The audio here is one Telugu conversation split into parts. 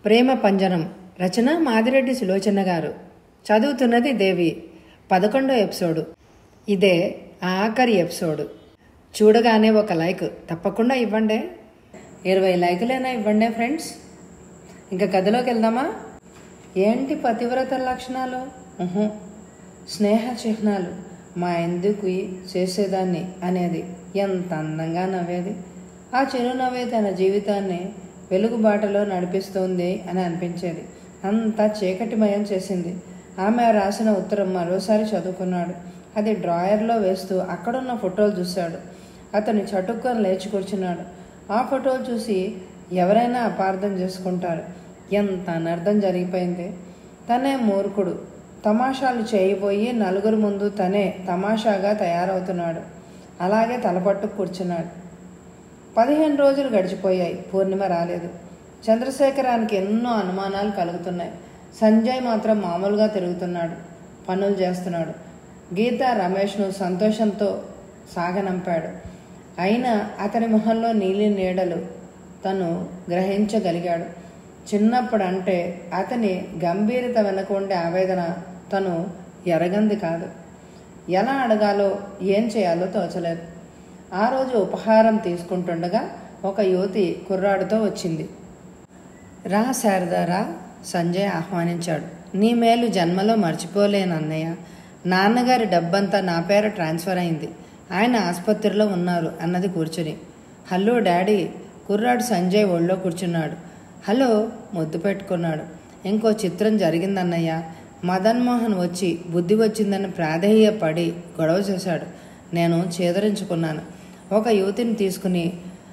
ప్రేమ పంజరం రచన మాదిరెడ్డి సులోచన గారు చదువుతున్నది దేవి పదకొండో ఎపిసోడు ఇదే ఆఖరి ఎపిసోడు చూడగానే ఒక లైక్ తప్పకుండా ఇవ్వండి ఇరవై లైకులైనా ఇవ్వండి ఫ్రెండ్స్ ఇంకా కథలోకి వెళ్దామా ఏంటి పతివ్రత లక్షణాలు ఉహు. స్నేహ చిహ్నాలు మా ఎందుకు చేసేదాన్ని అనేది ఎంత అందంగా నవ్వేది ఆ చిరునవ్వే తన జీవితాన్ని వెలుగుబాటలో నడిపిస్తుంది అని అనిపించేది అంతా చీకటిమయం చేసింది ఆమె రాసిన ఉత్తరం మరోసారి చదువుకున్నాడు అది డ్రాయర్లో వేస్తూ అక్కడున్న ఫోటోలు చూశాడు అతను చటుక్కొని లేచి కూర్చున్నాడు ఆ ఫోటోలు చూసి ఎవరైనా అపార్థం చేసుకుంటారు ఎంత అనర్థం జరిగిపోయింది తనే మూర్ఖుడు తమాషాలు చేయబోయి నలుగురు ముందు తనే తమాషాగా తయారవుతున్నాడు అలాగే తలపట్టు కూర్చున్నాడు పదిహేను రోజులు గడిచిపోయాయి పూర్ణిమ రాలేదు చంద్రశేఖరానికి ఎన్నో అనుమానాలు కలుగుతున్నాయి సంజయ్ మాత్రం మామూలుగా తిరుగుతున్నాడు పనులు చేస్తున్నాడు గీత రమేష్ను సంతోషంతో సాగనంపాడు అయినా అతని మొహంలో నీలి నీడలు తను గ్రహించగలిగాడు చిన్నప్పుడు అంటే అతని గంభీరత వెనక ఉండే ఆవేదన తను ఎరగంది కాదు ఎలా అడగాలో ఏం చేయాలో తోచలేదు ఆ రోజు ఉపహారం తీసుకుంటుండగా ఒక యువతి కుర్రాడితో వచ్చింది రా శారదారా సంజయ్ ఆహ్వానించాడు నీ మేలు జన్మలో మర్చిపోలేను అన్నయ్య నాన్నగారి డబ్బంతా నా పేర ట్రాన్స్ఫర్ అయింది ఆయన ఆసుపత్రిలో ఉన్నారు అన్నది కూర్చుని హలో డాడీ కుర్రాడు సంజయ్ ఒళ్ళో కూర్చున్నాడు హలో ముద్దు పెట్టుకున్నాడు ఇంకో చిత్రం జరిగిందన్నయ్య మదన్ మోహన్ వచ్చి బుద్ధి వచ్చిందని ప్రాధేయపడి గొడవ చేశాడు నేను చేదరించుకున్నాను ఒక యువతిని తీసుకుని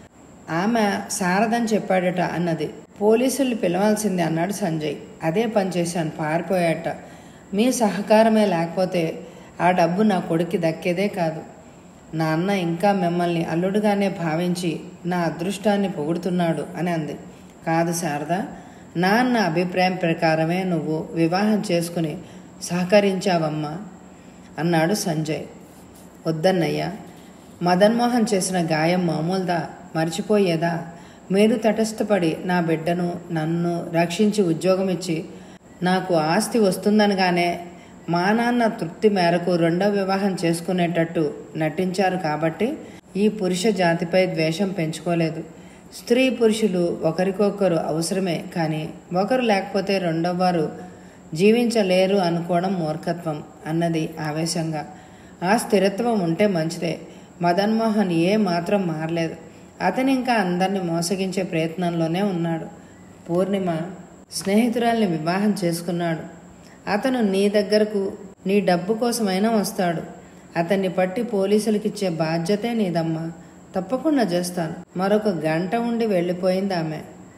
ఆమె శారదని చెప్పాడట అన్నది పోలీసుల్ని పిలవాల్సింది అన్నాడు సంజయ్ అదే పని చేశాను పారిపోయాట మీ సహకారమే లేకపోతే ఆ డబ్బు నా కొడుక్కి దక్కేదే కాదు నా అన్న ఇంకా మిమ్మల్ని అల్లుడుగానే భావించి నా అదృష్టాన్ని పొగుడుతున్నాడు అని అంది కాదు శారద నా అన్న అభిప్రాయం ప్రకారమే నువ్వు వివాహం చేసుకుని సహకరించావమ్మా అన్నాడు సంజయ్ వద్దన్నయ్యా మదన్మోహన్ చేసిన గాయం మామూలుదా మర్చిపోయేదా మీరు తటస్థపడి నా బిడ్డను నన్ను రక్షించి ఉద్యోగం ఇచ్చి నాకు ఆస్తి వస్తుందనగానే మా నాన్న తృప్తి మేరకు రెండో వివాహం చేసుకునేటట్టు నటించారు కాబట్టి ఈ పురుష జాతిపై ద్వేషం పెంచుకోలేదు స్త్రీ పురుషులు ఒకరికొకరు అవసరమే కానీ ఒకరు లేకపోతే రెండో వారు జీవించలేరు అనుకోవడం మూర్ఖత్వం అన్నది ఆవేశంగా ఆ స్థిరత్వం ఉంటే మంచిదే మదన్మోహన్ ఏ మాత్రం మారలేదు అతను ఇంకా అందరిని మోసగించే ప్రయత్నంలోనే ఉన్నాడు పూర్ణిమ స్నేహితురాల్ని వివాహం చేసుకున్నాడు అతను నీ దగ్గరకు నీ డబ్బు కోసమైనా వస్తాడు అతన్ని పట్టి పోలీసులకు ఇచ్చే బాధ్యతే నీదమ్మా తప్పకుండా చేస్తాను మరొక గంట ఉండి వెళ్ళిపోయింది ఆమె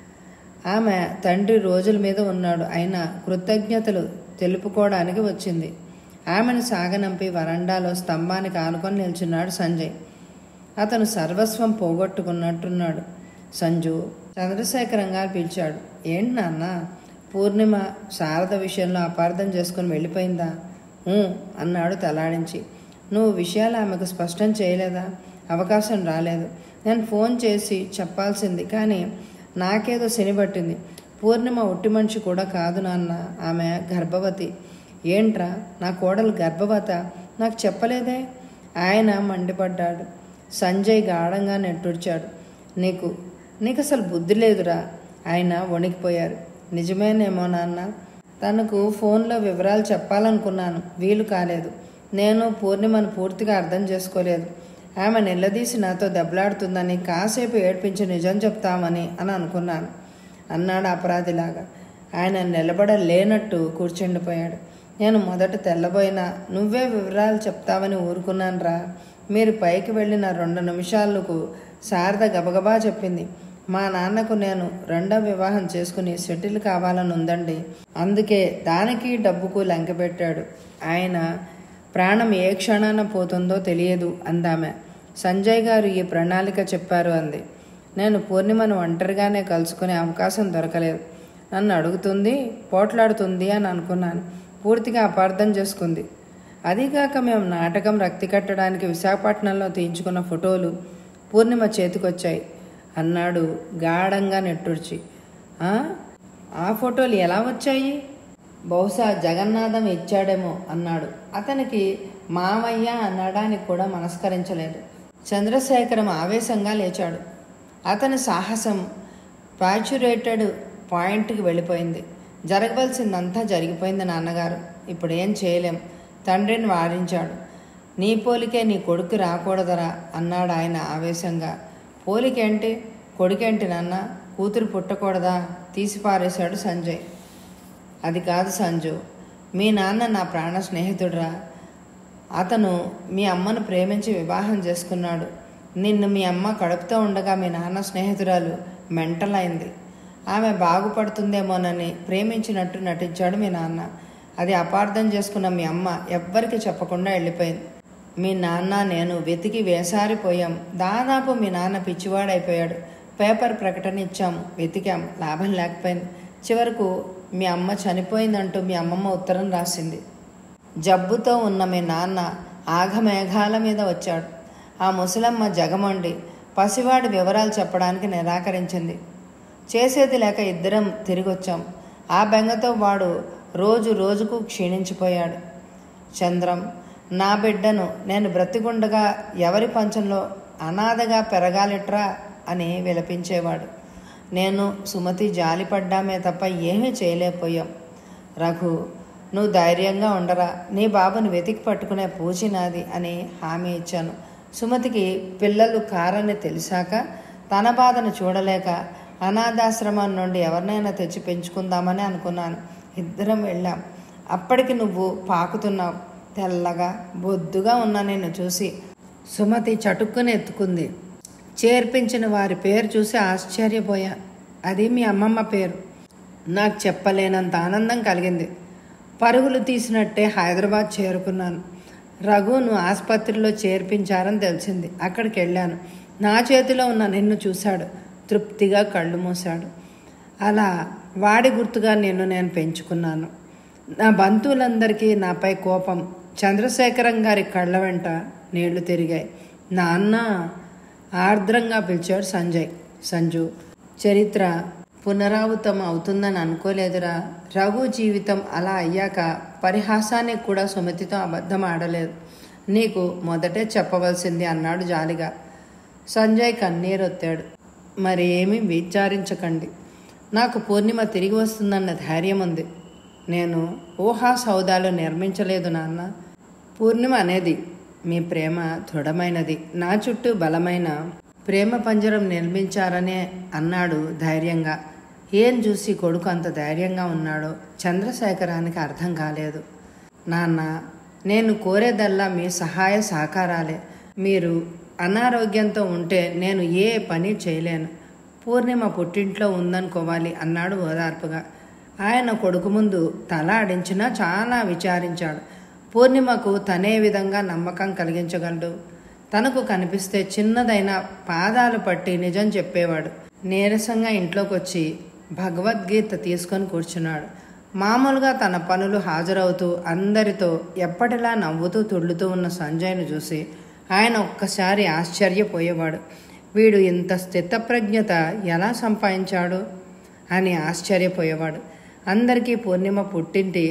ఆమె తండ్రి రోజుల మీద ఉన్నాడు అయినా కృతజ్ఞతలు తెలుపుకోవడానికి వచ్చింది ఆమెను సాగనంపి వరండాలో స్తంభానికి ఆనుకొని నిల్చున్నాడు సంజయ్ అతను సర్వస్వం పోగొట్టుకున్నట్టున్నాడు సంజు చంద్రశేఖరంగా పిలిచాడు ఏంటి నాన్న పూర్ణిమ శారద విషయంలో అపార్థం చేసుకుని వెళ్ళిపోయిందా "ఊ" అన్నాడు తలాడించి నువ్వు విషయాలు ఆమెకు స్పష్టం చేయలేదా అవకాశం రాలేదు నేను ఫోన్ చేసి చెప్పాల్సింది కానీ నాకేదో శనిపట్టింది పూర్ణిమ ఒట్టి మనిషి కూడా కాదు నాన్న ఆమె గర్భవతి ఏంట్రా నా కోడలు గర్భవత నాకు చెప్పలేదే ఆయన మండిపడ్డాడు సంజయ్ గాఢంగా నెట్టూర్చాడు నీకు నీకు అసలు బుద్ధి లేదురా ఆయన వణికిపోయారు నిజమేనేమో నాన్న తనకు ఫోన్లో వివరాలు చెప్పాలనుకున్నాను వీలు కాలేదు నేను పూర్ణిమను పూర్తిగా అర్థం చేసుకోలేదు ఆమె నిలదీసి నాతో దెబ్బలాడుతుందని కాసేపు ఏడ్పించి నిజం చెప్తామని అని అనుకున్నాను అన్నాడు అపరాధిలాగా ఆయన నిలబడలేనట్టు కూర్చుండిపోయాడు నేను మొదట తెల్లబోయినా నువ్వే వివరాలు చెప్తావని ఊరుకున్నానురా మీరు పైకి వెళ్ళిన రెండు నిమిషాలకు శారద గబగబా చెప్పింది మా నాన్నకు నేను రెండో వివాహం చేసుకుని సెటిల్ కావాలని ఉందండి అందుకే దానికి డబ్బుకు లంకెపెట్టాడు ఆయన ప్రాణం ఏ క్షణాన పోతుందో తెలియదు అందామె సంజయ్ గారు ఈ ప్రణాళిక చెప్పారు అంది నేను పూర్ణిమను ఒంటరిగానే కలుసుకునే అవకాశం దొరకలేదు నన్ను అడుగుతుంది పోట్లాడుతుంది అని అనుకున్నాను పూర్తిగా అపార్థం చేసుకుంది అదీగాక మేము నాటకం రక్తి కట్టడానికి విశాఖపట్నంలో తీయించుకున్న ఫోటోలు పూర్ణిమ చేతికొచ్చాయి అన్నాడు గాఢంగా నెట్టూర్చి "ఆ? ఆ ఫోటోలు ఎలా వచ్చాయి బహుశా జగన్నాథం ఇచ్చాడేమో అన్నాడు అతనికి మామయ్య అనడానికి కూడా మనస్కరించలేదు చంద్రశేఖరం ఆవేశంగా లేచాడు అతని సాహసం ప్యాచురేటెడ్ పాయింట్కి వెళ్ళిపోయింది జరగవలసిందంతా జరిగిపోయింది నాన్నగారు ఇప్పుడు ఏం చేయలేం తండ్రిని వారించాడు నీ పోలికే నీ కొడుకు రాకూడదరా అన్నాడు ఆయన ఆవేశంగా పోలికేంటి కొడుకేంటి నాన్న కూతురు పుట్టకూడదా తీసి పారేశాడు సంజయ్ అది కాదు సంజు మీ నాన్న నా ప్రాణ స్నేహితుడురా అతను మీ అమ్మను ప్రేమించి వివాహం చేసుకున్నాడు నిన్ను మీ అమ్మ కడుపుతో ఉండగా మీ నాన్న స్నేహితురాలు మెంటల్ అయింది ఆమె బాగుపడుతుందేమోనని ప్రేమించినట్టు నటించాడు మీ నాన్న అది అపార్థం చేసుకున్న మీ అమ్మ ఎవ్వరికి చెప్పకుండా వెళ్ళిపోయింది మీ నాన్న నేను వెతికి వేసారిపోయాం దాదాపు మీ నాన్న పిచ్చివాడైపోయాడు పేపర్ ప్రకటన ఇచ్చాం వెతికాం లాభం లేకపోయింది చివరకు మీ అమ్మ చనిపోయిందంటూ మీ అమ్మమ్మ ఉత్తరం రాసింది జబ్బుతో ఉన్న మీ నాన్న ఆఘమేఘాల మీద వచ్చాడు ఆ ముసలమ్మ జగమండి పసివాడి వివరాలు చెప్పడానికి నిరాకరించింది చేసేది లేక ఇద్దరం తిరిగి వచ్చాం ఆ బెంగతో వాడు రోజు రోజుకు క్షీణించిపోయాడు చంద్రం నా బిడ్డను నేను బ్రతికుండగా ఎవరి పంచంలో అనాథగా పెరగాలిట్రా అని విలపించేవాడు నేను సుమతి జాలిపడ్డామే తప్ప ఏమీ చేయలేకపోయాం రఘు నువ్వు ధైర్యంగా ఉండరా నీ బాబుని వెతికి పట్టుకునే పూచి నాది అని హామీ ఇచ్చాను సుమతికి పిల్లలు కారని తెలిసాక తన బాధను చూడలేక అనాథాశ్రమం నుండి ఎవరినైనా తెచ్చి పెంచుకుందామని అనుకున్నాను ఇద్దరం వెళ్ళాం అప్పటికి నువ్వు పాకుతున్నావు తెల్లగా బొద్దుగా ఉన్న నిన్ను చూసి సుమతి చటుక్కుని ఎత్తుకుంది చేర్పించిన వారి పేరు చూసి ఆశ్చర్యపోయా అది మీ అమ్మమ్మ పేరు నాకు చెప్పలేనంత ఆనందం కలిగింది పరుగులు తీసినట్టే హైదరాబాద్ చేరుకున్నాను రఘును ఆసుపత్రిలో చేర్పించారని తెలిసింది అక్కడికి వెళ్ళాను నా చేతిలో ఉన్న నిన్ను చూశాడు తృప్తిగా కళ్ళు మూశాడు అలా వాడి గుర్తుగా నిన్ను నేను పెంచుకున్నాను నా బంధువులందరికీ నాపై కోపం చంద్రశేఖరం గారి కళ్ళ వెంట నీళ్లు తిరిగాయి నాన్న ఆర్ద్రంగా పిలిచాడు సంజయ్ సంజు చరిత్ర పునరావృతం అవుతుందని అనుకోలేదురా రఘు జీవితం అలా అయ్యాక పరిహాసానికి కూడా సుమతితో అబద్ధం ఆడలేదు నీకు మొదటే చెప్పవలసింది అన్నాడు జాలిగా సంజయ్ కన్నీరొత్తాడు మరి ఏమీ విచారించకండి నాకు పూర్ణిమ తిరిగి వస్తుందన్న ధైర్యం ఉంది నేను ఊహా సౌదాలు నిర్మించలేదు నాన్న పూర్ణిమ అనేది మీ ప్రేమ దృఢమైనది నా చుట్టూ బలమైన ప్రేమ పంజరం నిర్మించారనే అన్నాడు ధైర్యంగా ఏం చూసి కొడుకు అంత ధైర్యంగా ఉన్నాడో చంద్రశేఖరానికి అర్థం కాలేదు నాన్న నేను కోరేదల్లా మీ సహాయ సహకారాలే మీరు అనారోగ్యంతో ఉంటే నేను ఏ పని చేయలేను పూర్ణిమ పుట్టింట్లో ఉందనుకోవాలి అన్నాడు ఓదార్పుగా ఆయన కొడుకు ముందు తల ఆడించినా చాలా విచారించాడు పూర్ణిమకు తనే విధంగా నమ్మకం కలిగించగలడు తనకు కనిపిస్తే చిన్నదైన పాదాలు పట్టి నిజం చెప్పేవాడు నీరసంగా ఇంట్లోకి వచ్చి భగవద్గీత తీసుకొని కూర్చున్నాడు మామూలుగా తన పనులు హాజరవుతూ అందరితో ఎప్పటిలా నవ్వుతూ తుళ్ళుతూ ఉన్న సంజయ్ను చూసి ఆయన ఒక్కసారి ఆశ్చర్యపోయేవాడు వీడు ఇంత స్థితప్రజ్ఞత ఎలా సంపాదించాడు అని ఆశ్చర్యపోయేవాడు అందరికీ పూర్ణిమ పుట్టింటి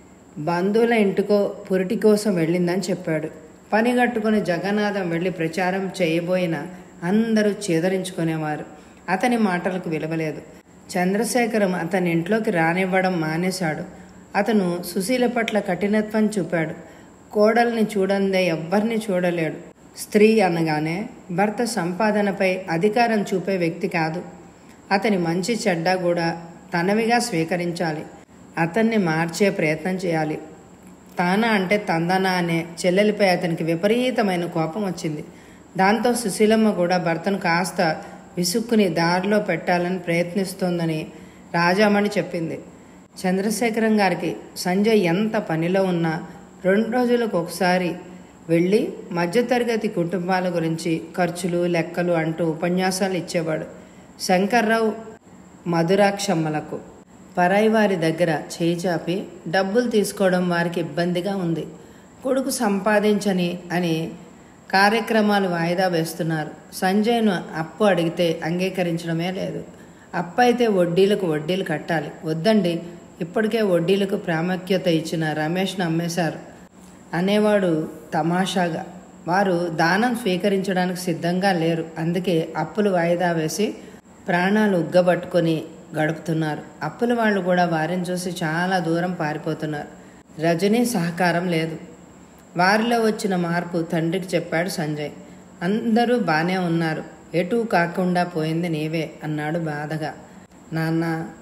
బంధువుల ఇంటికో పురిటి కోసం వెళ్ళిందని చెప్పాడు పని కట్టుకుని జగన్నాథం వెళ్ళి ప్రచారం చేయబోయిన అందరూ చేదరించుకునేవారు అతని మాటలకు విలువలేదు చంద్రశేఖరం అతని ఇంట్లోకి రానివ్వడం మానేశాడు అతను సుశీల పట్ల కఠినత్వం చూపాడు కోడల్ని చూడందే ఎవ్వరిని చూడలేడు స్త్రీ అనగానే భర్త సంపాదనపై అధికారం చూపే వ్యక్తి కాదు అతని మంచి చెడ్డ కూడా తనవిగా స్వీకరించాలి అతన్ని మార్చే ప్రయత్నం చేయాలి తానా అంటే తందన అనే చెల్లెలిపై అతనికి విపరీతమైన కోపం వచ్చింది దాంతో సుశీలమ్మ కూడా భర్తను కాస్త విసుక్కుని దారిలో పెట్టాలని ప్రయత్నిస్తోందని రాజామణి చెప్పింది చంద్రశేఖరం గారికి సంజయ్ ఎంత పనిలో ఉన్నా రెండు రోజులకు ఒకసారి వెళ్ళి మధ్యతరగతి కుటుంబాల గురించి ఖర్చులు లెక్కలు అంటూ ఉపన్యాసాలు ఇచ్చేవాడు శంకర్రావు మధురాక్షమ్మలకు పరాయి వారి దగ్గర చేయి చాపి డబ్బులు తీసుకోవడం వారికి ఇబ్బందిగా ఉంది కొడుకు సంపాదించని అని కార్యక్రమాలు వాయిదా వేస్తున్నారు సంజయ్ను అప్పు అడిగితే అంగీకరించడమే లేదు అప్పు అయితే వడ్డీలకు వడ్డీలు కట్టాలి వద్దండి ఇప్పటికే వడ్డీలకు ప్రాముఖ్యత ఇచ్చిన రమేష్ను అమ్మేశారు అనేవాడు తమాషాగా వారు దానం స్వీకరించడానికి సిద్ధంగా లేరు అందుకే అప్పులు వాయిదా వేసి ప్రాణాలు ఉగ్గబట్టుకొని గడుపుతున్నారు అప్పుల వాళ్ళు కూడా వారిని చూసి చాలా దూరం పారిపోతున్నారు రజనీ సహకారం లేదు వారిలో వచ్చిన మార్పు తండ్రికి చెప్పాడు సంజయ్ అందరూ బానే ఉన్నారు ఎటూ కాకుండా పోయింది నీవే అన్నాడు బాధగా నాన్న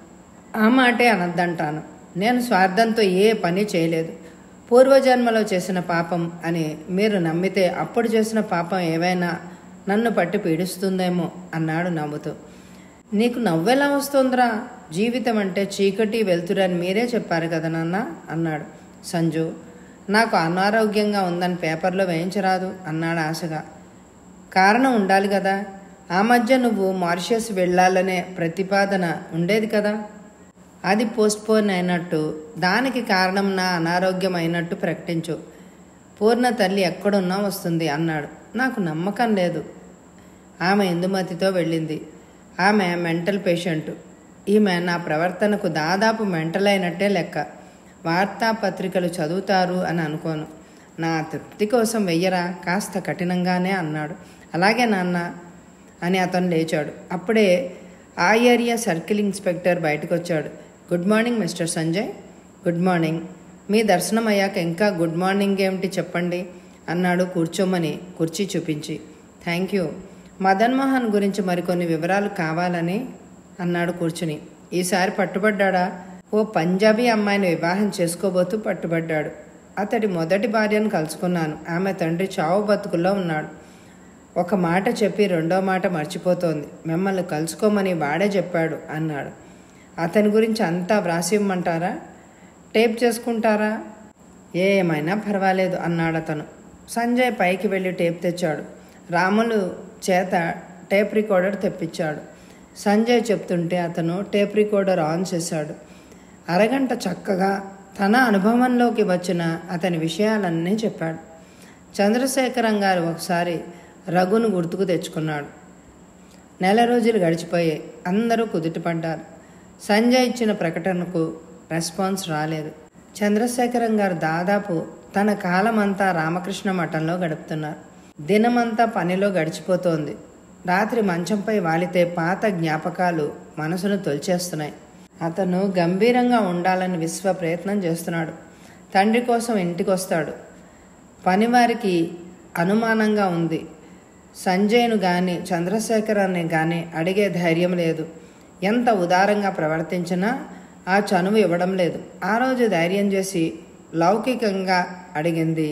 ఆ మాటే అనద్దంటాను నేను స్వార్థంతో ఏ పని చేయలేదు పూర్వజన్మలో చేసిన పాపం అని మీరు నమ్మితే అప్పుడు చేసిన పాపం ఏవైనా నన్ను పట్టి పీడిస్తుందేమో అన్నాడు నవ్వుతూ నీకు నవ్వెలా వస్తుందిరా జీవితం అంటే చీకటి వెళ్తురని మీరే చెప్పారు కదా నాన్న అన్నాడు సంజు నాకు అనారోగ్యంగా ఉందని పేపర్లో వేయించరాదు అన్నాడు ఆశగా కారణం ఉండాలి కదా ఆ మధ్య నువ్వు మారిషస్ వెళ్ళాలనే ప్రతిపాదన ఉండేది కదా అది పోస్ట్పోన్ అయినట్టు దానికి కారణం నా అనారోగ్యం అయినట్టు ప్రకటించు పూర్ణ తల్లి ఎక్కడున్నా వస్తుంది అన్నాడు నాకు నమ్మకం లేదు ఆమె ఇందుమతితో వెళ్ళింది ఆమె మెంటల్ పేషెంట్ ఈమె నా ప్రవర్తనకు దాదాపు మెంటల్ అయినట్టే లెక్క వార్తాపత్రికలు చదువుతారు అని అనుకోను నా తృప్తి కోసం వెయ్యరా కాస్త కఠినంగానే అన్నాడు అలాగే నాన్న అని అతను లేచాడు అప్పుడే ఆ ఏరియా సర్కిల్ ఇన్స్పెక్టర్ బయటకు వచ్చాడు good morning mister Sanjay good morning మీ దర్శనం అయ్యాక ఇంకా గుడ్ మార్నింగ్ ఏమిటి చెప్పండి అన్నాడు కూర్చోమని కుర్చీ చూపించి థ్యాంక్ యూ మదన్ మోహన్ గురించి మరికొన్ని వివరాలు కావాలని అన్నాడు కూర్చుని ఈసారి పట్టుబడ్డాడా ఓ పంజాబీ అమ్మాయిని వివాహం చేసుకోబోతూ పట్టుబడ్డాడు అతడి మొదటి భార్యను కలుసుకున్నాను ఆమె తండ్రి చావు బతుకుల్లో ఉన్నాడు ఒక మాట చెప్పి రెండో మాట మర్చిపోతోంది మిమ్మల్ని కలుసుకోమని వాడే చెప్పాడు అన్నాడు అతని గురించి అంతా వ్రాసి ఇమ్మంటారా టేప్ చేసుకుంటారా ఏమైనా పర్వాలేదు అన్నాడు అతను సంజయ్ పైకి వెళ్ళి టేప్ తెచ్చాడు రాములు చేత టేప్ రికార్డర్ తెప్పించాడు సంజయ్ చెప్తుంటే అతను టేప్ రికార్డర్ ఆన్ చేశాడు అరగంట చక్కగా తన అనుభవంలోకి వచ్చిన అతని విషయాలన్నీ చెప్పాడు చంద్రశేఖరం గారు ఒకసారి రఘును గుర్తుకు తెచ్చుకున్నాడు నెల రోజులు గడిచిపోయాయి అందరూ కుదుటపడ్డారు సంజయ్ ఇచ్చిన ప్రకటనకు రెస్పాన్స్ రాలేదు చంద్రశేఖరం గారు దాదాపు తన కాలమంతా రామకృష్ణ మఠంలో గడుపుతున్నారు దినమంతా పనిలో గడిచిపోతోంది రాత్రి మంచంపై వాలితే పాత జ్ఞాపకాలు మనసును తొలిచేస్తున్నాయి అతను గంభీరంగా ఉండాలని విశ్వ ప్రయత్నం చేస్తున్నాడు తండ్రి కోసం ఇంటికి వస్తాడు పనివారికి అనుమానంగా ఉంది సంజయ్ను కానీ చంద్రశేఖరాన్ని కానీ అడిగే ధైర్యం లేదు ఎంత ఉదారంగా ప్రవర్తించినా ఆ చనువు ఇవ్వడం లేదు ఆ రోజు ధైర్యం చేసి లౌకికంగా అడిగింది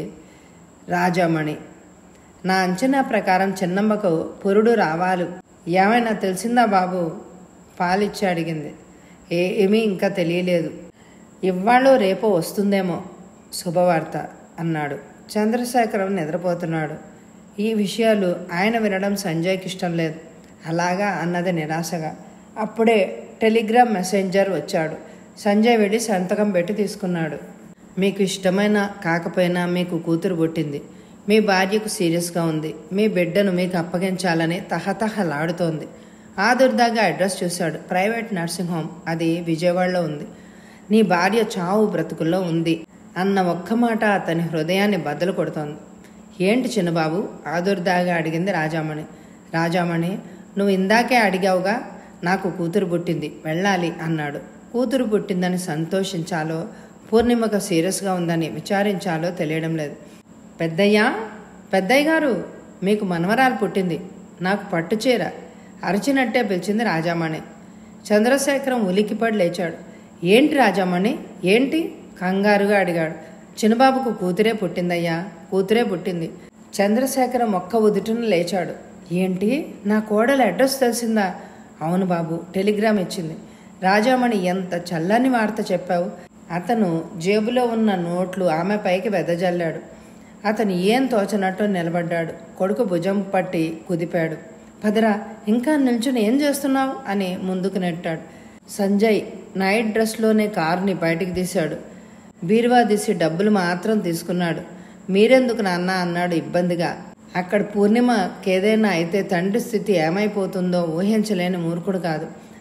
రాజామణి నా అంచనా ప్రకారం చిన్నమ్మకు పురుడు రావాలి ఏమైనా తెలిసిందా బాబు పాలిచ్చి అడిగింది ఏ ఏమీ ఇంకా తెలియలేదు ఇవాళ రేపో వస్తుందేమో శుభవార్త అన్నాడు చంద్రశేఖరం నిద్రపోతున్నాడు ఈ విషయాలు ఆయన వినడం సంజయ్కి ఇష్టం లేదు అలాగా అన్నది నిరాశగా అప్పుడే టెలిగ్రామ్ మెసెంజర్ వచ్చాడు సంజయ్ వెళ్ళి సంతకం పెట్టి తీసుకున్నాడు మీకు ఇష్టమైన కాకపోయినా మీకు కూతురు పుట్టింది మీ భార్యకు సీరియస్గా ఉంది మీ బిడ్డను మీకు అప్పగించాలని తహతహలాడుతోంది ఆదుర్దాగా అడ్రస్ చూశాడు ప్రైవేట్ నర్సింగ్ హోమ్ అది విజయవాడలో ఉంది నీ భార్య చావు బ్రతుకుల్లో ఉంది అన్న ఒక్క మాట అతని హృదయాన్ని బద్దలు కొడుతోంది ఏంటి చిన్నబాబు ఆదుర్దాగా అడిగింది రాజామణి రాజామణి నువ్వు ఇందాకే అడిగావుగా నాకు కూతురు పుట్టింది వెళ్ళాలి అన్నాడు కూతురు పుట్టిందని సంతోషించాలో పూర్ణిమకు సీరియస్గా ఉందని విచారించాలో తెలియడం లేదు పెద్దయ్యా పెద్దయ్య గారు మీకు మనవరాలు పుట్టింది నాకు పట్టుచీర అరచినట్టే పిలిచింది రాజామణి చంద్రశేఖరం ఉలిక్కిపడి లేచాడు ఏంటి రాజామణి ఏంటి కంగారుగా అడిగాడు చిన్నబాబుకు కూతురే పుట్టిందయ్యా కూతురే పుట్టింది చంద్రశేఖరం ఒక్క ఉదుటున లేచాడు ఏంటి నా కోడలు అడ్రస్ తెలిసిందా అవును బాబు టెలిగ్రామ్ ఇచ్చింది రాజామణి ఎంత చల్లని వార్త చెప్పావు అతను జేబులో ఉన్న నోట్లు ఆమె పైకి వెదజల్లాడు అతను ఏం తోచనట్టు నిలబడ్డాడు కొడుకు భుజం పట్టి కుదిపాడు పదరా ఇంకా నిల్చుని ఏం చేస్తున్నావు అని ముందుకు నెట్టాడు సంజయ్ నైట్ డ్రెస్లోనే కారుని బయటికి తీశాడు బీరువా తీసి డబ్బులు మాత్రం తీసుకున్నాడు మీరెందుకు నాన్న అన్నాడు ఇబ్బందిగా అక్కడ పూర్ణిమకేదైనా అయితే తండ్రి స్థితి ఏమైపోతుందో ఊహించలేని మూర్ఖుడు కాదు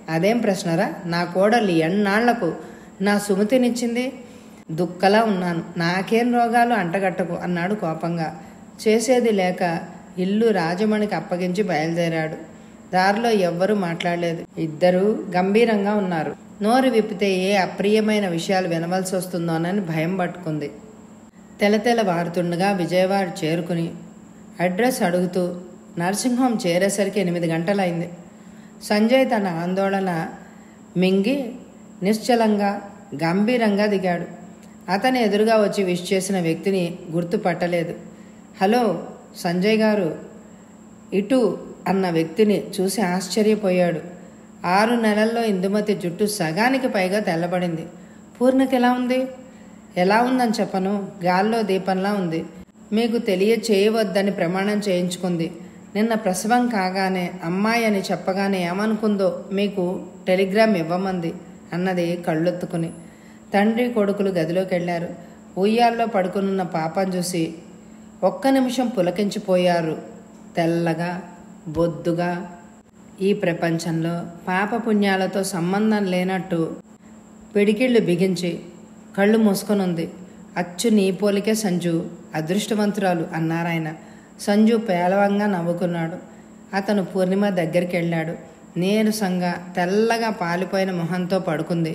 అదేం ప్రశ్నరా నా కోడలు ఎన్నాళ్లకు నా సుమతినిచ్చింది దుక్కలా ఉన్నాను నాకేం రోగాలు అంటగట్టకు అన్నాడు కోపంగా చేసేది లేక ఇల్లు రాజమణికి అప్పగించి బయలుదేరాడు దారిలో ఎవ్వరూ మాట్లాడలేదు ఇద్దరూ గంభీరంగా ఉన్నారు నోరు విప్పితే ఏ అప్రియమైన విషయాలు వినవలసి వస్తుందోనని భయం పట్టుకుంది తెలతెల వారుతుండగా విజయవాడ చేరుకుని అడ్రస్ అడుగుతూ నర్సింగ్ హోమ్ చేరేసరికి ఎనిమిది గంటలైంది సంజయ్ తన ఆందోళన మింగి నిశ్చలంగా గంభీరంగా దిగాడు అతని ఎదురుగా వచ్చి విష్ చేసిన వ్యక్తిని గుర్తుపట్టలేదు హలో సంజయ్ గారు ఇటు అన్న వ్యక్తిని చూసి ఆశ్చర్యపోయాడు ఆరు నెలల్లో ఇందుమతి జుట్టు సగానికి పైగా తెల్లబడింది పూర్ణకి ఎలా ఉంది ఎలా ఉందని చెప్పను గాల్లో దీపంలా ఉంది మీకు తెలియ చేయవద్దని ప్రమాణం చేయించుకుంది నిన్న ప్రసవం కాగానే అమ్మాయి అని చెప్పగానే ఏమనుకుందో మీకు టెలిగ్రామ్ ఇవ్వమంది అన్నది కళ్ళొత్తుకుని తండ్రి కొడుకులు గదిలోకి వెళ్ళారు ఉయ్యాల్లో పడుకునున్న పాపం చూసి ఒక్క నిమిషం పులకించిపోయారు తెల్లగా బొద్దుగా ఈ ప్రపంచంలో పాపపుణ్యాలతో సంబంధం లేనట్టు పిడికిళ్ళు బిగించి కళ్ళు మూసుకొనుంది అచ్చు నీ పోలికే సంజు అదృష్టవంతురాలు అన్నారాయన సంజు పేలవంగా నవ్వుకున్నాడు అతను పూర్ణిమ దగ్గరికి వెళ్ళాడు నీరసంగా తెల్లగా పాలిపోయిన మొహంతో పడుకుంది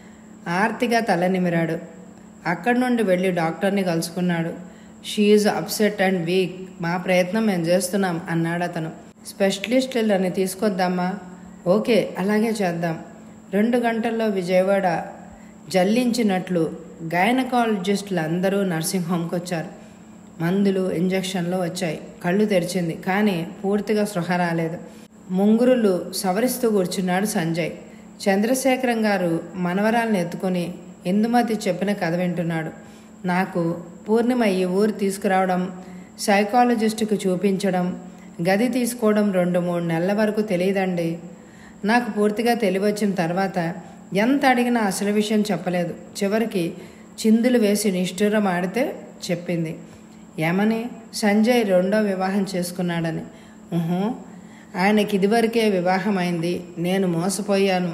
ఆర్తిగా తల నిమిరాడు అక్కడి నుండి వెళ్ళి డాక్టర్ని కలుసుకున్నాడు షీఈ్ అప్సెట్ అండ్ వీక్ మా ప్రయత్నం మేము చేస్తున్నాం అన్నాడు అతను స్పెషలిస్టులని తీసుకొద్దామా ఓకే అలాగే చేద్దాం రెండు గంటల్లో విజయవాడ జల్లించినట్లు గైనకాలజిస్టులు అందరూ నర్సింగ్ హోమ్కి వచ్చారు మందులు ఇంజక్షన్లు వచ్చాయి కళ్ళు తెరిచింది కానీ పూర్తిగా స్పృహ రాలేదు ముంగురులు సవరిస్తూ కూర్చున్నాడు సంజయ్ చంద్రశేఖరం గారు మనవరాల్ని ఎత్తుకొని ఇందుమతి చెప్పిన కథ వింటున్నాడు నాకు పూర్ణిమ ఈ ఊరు తీసుకురావడం సైకాలజిస్టుకు చూపించడం గది తీసుకోవడం రెండు మూడు నెలల వరకు తెలియదండి నాకు పూర్తిగా తెలివచ్చిన తర్వాత ఎంత అడిగినా అసలు విషయం చెప్పలేదు చివరికి చిందులు వేసి నిష్ఠూరం ఆడితే చెప్పింది ఏమని సంజయ్ రెండో వివాహం చేసుకున్నాడని ఊహు ఆయనకి ఇదివరకే వివాహమైంది నేను మోసపోయాను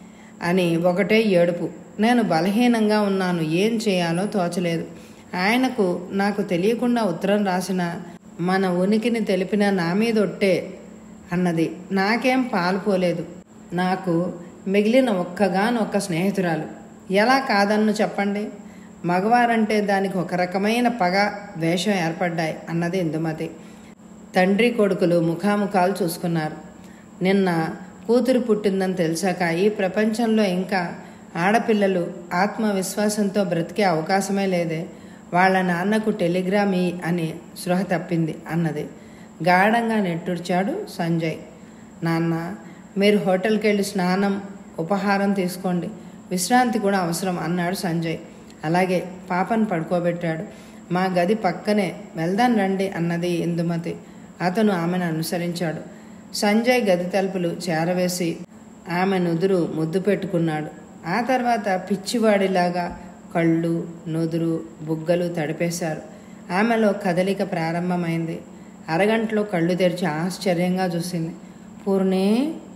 అని ఒకటే ఏడుపు నేను బలహీనంగా ఉన్నాను ఏం చేయాలో తోచలేదు ఆయనకు నాకు తెలియకుండా ఉత్తరం రాసిన మన ఉనికిని తెలిపిన నా మీద ఒట్టే అన్నది నాకేం పాలుపోలేదు నాకు మిగిలిన ఒక్కగానొక్క స్నేహితురాలు ఎలా కాదన్ను చెప్పండి మగవారంటే దానికి ఒక రకమైన పగ ద్వేషం ఏర్పడ్డాయి అన్నది ఇందుమతి తండ్రి కొడుకులు ముఖాముఖాలు చూసుకున్నారు నిన్న కూతురు పుట్టిందని తెలిసాక ఈ ప్రపంచంలో ఇంకా ఆడపిల్లలు ఆత్మవిశ్వాసంతో బ్రతికే అవకాశమే లేదే వాళ్ళ నాన్నకు టెలిగ్రామ్ ఇ అని స్పృహ తప్పింది అన్నది గాఢంగా నెట్టుడ్చాడు సంజయ్ నాన్న మీరు హోటల్కి వెళ్ళి స్నానం ఉపహారం తీసుకోండి విశ్రాంతి కూడా అవసరం అన్నాడు సంజయ్ అలాగే పాపను పడుకోబెట్టాడు మా గది పక్కనే వెళ్దాం రండి అన్నది ఇందుమతి అతను ఆమెను అనుసరించాడు సంజయ్ గది తలుపులు చేరవేసి ఆమె నుదురు ముద్దు పెట్టుకున్నాడు ఆ తర్వాత పిచ్చివాడిలాగా కళ్ళు నుదురు బుగ్గలు తడిపేశారు ఆమెలో కదలిక ప్రారంభమైంది అరగంటలో కళ్ళు తెరిచి ఆశ్చర్యంగా చూసింది పూర్ణే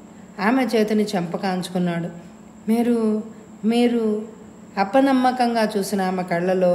ఆమె చేతిని చెంపకాంచుకున్నాడు మీరు మీరు అపనమ్మకంగా చూసిన ఆమె కళ్ళలో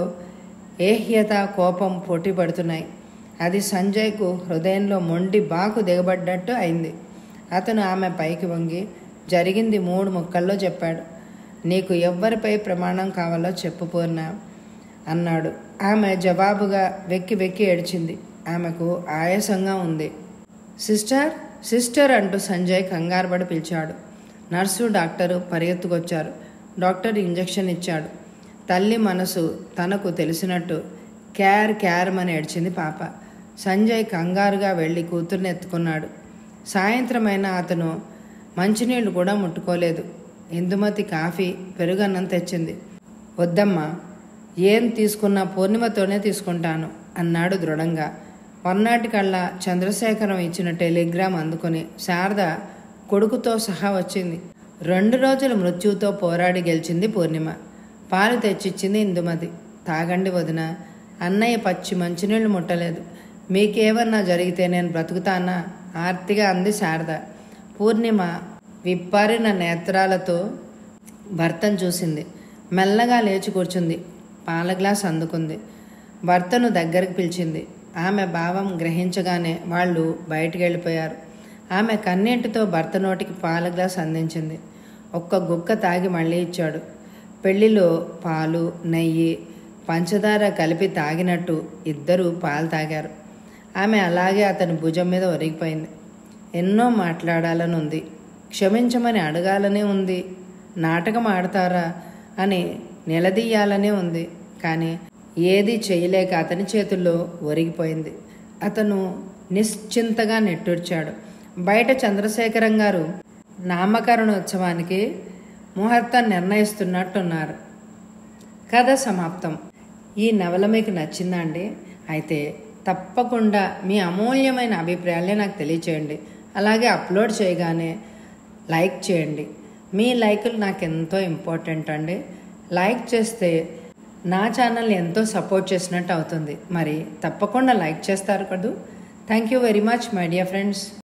ఏహ్యత కోపం పోటీ పడుతున్నాయి అది సంజయ్కు హృదయంలో మొండి బాకు దిగబడ్డట్టు అయింది అతను ఆమె పైకి వంగి జరిగింది మూడు ముక్కల్లో చెప్పాడు నీకు ఎవ్వరిపై ప్రమాణం కావాలో చెప్పు పూర్ణ అన్నాడు ఆమె జవాబుగా వెక్కి వెక్కి ఏడ్చింది ఆమెకు ఆయాసంగా ఉంది సిస్టర్ సిస్టర్ అంటూ సంజయ్ కంగారుపడి పిలిచాడు నర్సు డాక్టరు పరిగెత్తుకొచ్చారు డాక్టర్ ఇంజెక్షన్ ఇచ్చాడు తల్లి మనసు తనకు తెలిసినట్టు క్యార్ క్యార్ అని ఏడ్చింది పాప సంజయ్ కంగారుగా వెళ్ళి కూతుర్ని ఎత్తుకున్నాడు సాయంత్రమైన అతను మంచినీళ్లు కూడా ముట్టుకోలేదు ఇందుమతి కాఫీ పెరుగన్నం తెచ్చింది వద్దమ్మా ఏం తీసుకున్నా పూర్ణిమతోనే తీసుకుంటాను అన్నాడు దృఢంగా మొన్నటికల్లా చంద్రశేఖరం ఇచ్చిన టెలిగ్రామ్ అందుకుని శారద కొడుకుతో సహా వచ్చింది రెండు రోజులు మృత్యువుతో పోరాడి గెలిచింది పూర్ణిమ పాలు తెచ్చిచ్చింది ఇందుమతి తాగండి వదిన అన్నయ్య పచ్చి మంచినీళ్లు ముట్టలేదు మీకేమన్నా జరిగితే నేను బ్రతుకుతానా ఆర్తిగా అంది శారద పూర్ణిమ విప్పారిన నేత్రాలతో భర్తను చూసింది మెల్లగా లేచి కూర్చుంది పాల గ్లాస్ అందుకుంది భర్తను దగ్గరికి పిలిచింది ఆమె భావం గ్రహించగానే వాళ్ళు బయటికి వెళ్ళిపోయారు ఆమె కన్నీటితో భర్త నోటికి పాల గ్లాస్ అందించింది ఒక్క గుక్క తాగి మళ్ళీ ఇచ్చాడు పెళ్లిలో పాలు నెయ్యి పంచదార కలిపి తాగినట్టు ఇద్దరూ పాలు తాగారు ఆమె అలాగే అతని భుజం మీద ఒరిగిపోయింది ఎన్నో మాట్లాడాలని ఉంది క్షమించమని అడగాలనే ఉంది నాటకం ఆడతారా అని నిలదీయాలనే ఉంది కానీ ఏది చేయలేక అతని చేతుల్లో ఒరిగిపోయింది అతను నిశ్చింతగా నెట్టూర్చాడు బయట చంద్రశేఖరం గారు నామకరణోత్సవానికి ముహూర్తం నిర్ణయిస్తున్నట్టున్నారు కథ సమాప్తం ఈ నవల మీకు నచ్చిందా అండి అయితే తప్పకుండా మీ అమూల్యమైన అభిప్రాయాలే నాకు తెలియచేయండి అలాగే అప్లోడ్ చేయగానే లైక్ చేయండి మీ లైకులు నాకు ఎంతో ఇంపార్టెంట్ అండి లైక్ చేస్తే నా ఛానల్ ఎంతో సపోర్ట్ చేసినట్టు అవుతుంది మరి తప్పకుండా లైక్ చేస్తారు కదూ thank you very much my dear friends